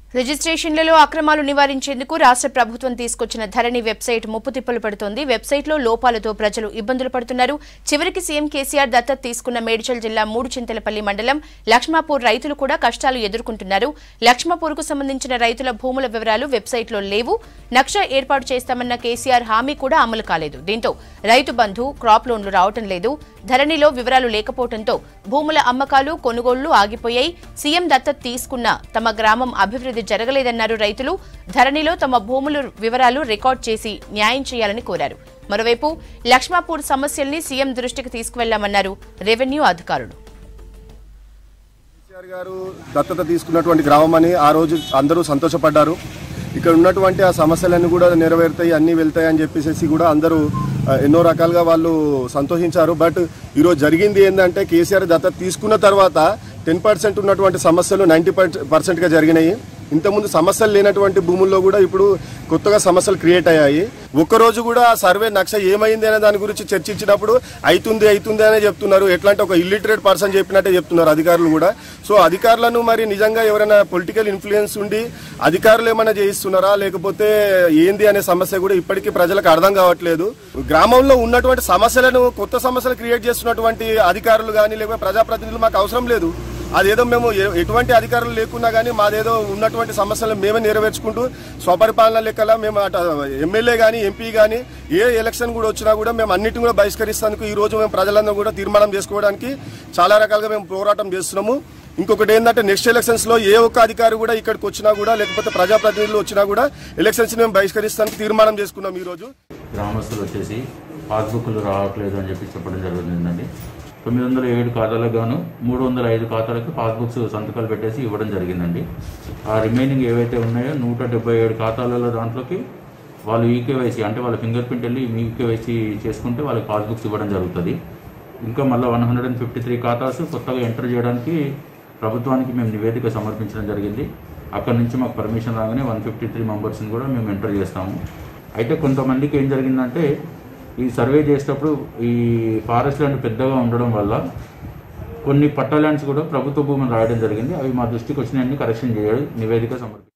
రిజిస్ట్రేషన్లలో అక్రమాలు నివారించేందుకు రాష్ట్ర ప్రభుత్వం తీసుకొచ్చిన ధరణి వెబ్సైట్ ముప్పు తిప్పలు పడుతోంది వెబ్సైట్లో లోపాలతో ప్రజలు ఇబ్బందులు పడుతున్నారు చివరికి సీఎం కేసీఆర్ దత్తత తీసుకున్న మేడ్చల్ జిల్లా మూడు చింతలపల్లి మండలం లక్ష్మాపూర్ రైతులు కూడా కష్టాలు ఎదుర్కొంటున్నారు లక్ష్మాపూర్కు సంబంధించిన రైతుల భూముల వివరాలు వెబ్సైట్లో లేవు నక్ష ఏర్పాటు చేస్తామన్న కేసీఆర్ హామీ కూడా అమలు కాలేదు దీంతో రైతు బంధు క్రాప్ లోన్లు రావటం లేదు ధరణిలో వివరాలు లేకపోవడంతో భూముల అమ్మకాలు కొనుగోళ్లు ఆగిపోయాయి సీఎం దత్తత తీసుకున్న తమ గ్రామం అభివృద్ధి జరగలేదన్నారు రైతులు ధరణిలో తమ భూముల వివరాలు రికార్డ్ చేసి న్యాయం చేయాలని కోరారు మరోవైపు లక్ష్మాపూర్ సమస్యల్ని సీఎం దృష్టికి తీసుకువెళ్లామన్నారు రెవెన్యూ అధికారులు కేసీఆర్ గారు దత్తత తీసుకున్నటువంటి గ్రామం అని ఆ రోజు అందరూ సంతోషపడ్డారు ఇక్కడ ఉన్నటువంటి ఆ సమస్యలన్నీ కూడా నెరవేరుతాయి అన్నీ వెళ్తాయి అని చెప్పేసి కూడా అందరూ ఆ, ఎన్నో రకాలుగా వాళ్ళు సంతోషించారు బట్ ఈరోజు జరిగింది ఏంటంటే కేసీఆర్ దత్తత తీసుకున్న తర్వాత టెన్ పర్సెంట్ ఉన్నటువంటి సమస్యలు నైంటీ పర్సెంట్గా జరిగినాయి ఇంతకుముందు సమస్యలు లేనటువంటి భూముల్లో కూడా ఇప్పుడు కొత్తగా సమస్యలు క్రియేట్ అయ్యాయి ఒక్కరోజు కూడా ఆ సర్వే నక్ష ఏమైంది అనే దాని గురించి చర్చించినప్పుడు అవుతుంది అవుతుంది అనే చెప్తున్నారు ఎట్లా అంటే ఒక ఇల్లిటరేట్ పర్సన్ చెప్పినట్టే చెప్తున్నారు అధికారులు కూడా సో అధికారులను మరి నిజంగా ఎవరైనా పొలిటికల్ ఇన్ఫ్లుయెన్స్ ఉండి అధికారులు ఏమైనా చేయిస్తున్నారా లేకపోతే ఏంది అనే సమస్య కూడా ఇప్పటికీ ప్రజలకు అర్థం కావట్లేదు గ్రామంలో ఉన్నటువంటి సమస్యలను కొత్త సమస్యలు క్రియేట్ చేస్తున్నటువంటి అధికారులు కానీ లేకపోతే ప్రజాప్రతినిధులు మాకు అవసరం లేదు అదేదో మేము ఎ- ఎటువంటి అధికారులు లేకున్నా కానీ మాదేదో ఉన్నటువంటి సమస్యలను మేమే నెరవేర్చుకుంటూ స్వపరిపాలన లెక్కల మేము అటు ఎమ్మెల్యే కానీ ఎంపీ కానీ ఏ ఎలక్షన్ కూడా వచ్చినా కూడా మేము అన్నిటిని కూడా బహిష్కరిస్తానికి ఈ రోజు మేము ప్రజలందరూ కూడా తీర్మానం చేసుకోవడానికి చాలా రకాలుగా మేము పోరాటం చేస్తున్నాము ఇంకొకటి ఏంటంటే నెక్స్ట్ ఎలక్షన్స్ లో ఏ ఒక్క అధికారి కూడా ఇక్కడికి వచ్చినా కూడా లేకపోతే ప్రజాప్రతినిధులు వచ్చినా కూడా ఎలక్షన్స్ మేము బహిష్కరిస్తానికి తీర్మానం చేసుకున్నాం ఈ రోజు గ్రామస్తులు వచ్చేసి పాస్బుక్లు రావట్లేదు అని చెప్పి చెప్పడం జరుగుతుందండి తొమ్మిది వందల ఏడు ఖాతాలకు గాను మూడు వందల ఐదు ఖాతాలకు పాస్బుక్స్ సంతకాలు పెట్టేసి ఇవ్వడం జరిగిందండి ఆ రిమైనింగ్ ఏవైతే ఉన్నాయో నూట డెబ్బై ఏడు ఖాతాలలో దాంట్లోకి వాళ్ళు ఈకేవైసీ అంటే వాళ్ళ ఫింగర్ ప్రింట్ వెళ్ళి ఈకేవైసీ చేసుకుంటే వాళ్ళకి పాస్బుక్స్ ఇవ్వడం జరుగుతుంది ఇంకా మళ్ళీ one hundred and fifty three ఖాతాస్ కొత్తగా ఎంటర్ చేయడానికి ప్రభుత్వానికి మేము నివేదిక సమర్పించడం జరిగింది అక్కడ నుంచి మాకు పర్మిషన్ రాగానే వన్ ఫిఫ్టీ త్రీ మెంబర్స్ని కూడా మేము ఎంటర్ చేస్తాము అయితే కొంతమందికి ఏం జరిగిందంటే ఈ సర్వే చేసేటప్పుడు ఈ ఫారెస్ట్ ల్యాండ్ పెద్దగా ఉండడం వల్ల కొన్ని పట్టా ల్యాండ్స్ కూడా ప్రభుత్వ భూమిని రాయడం జరిగింది అవి మా దృష్టికి వచ్చినాయన్ని కరెక్షన్ చేయాలి నివేదిక సమర్పించారు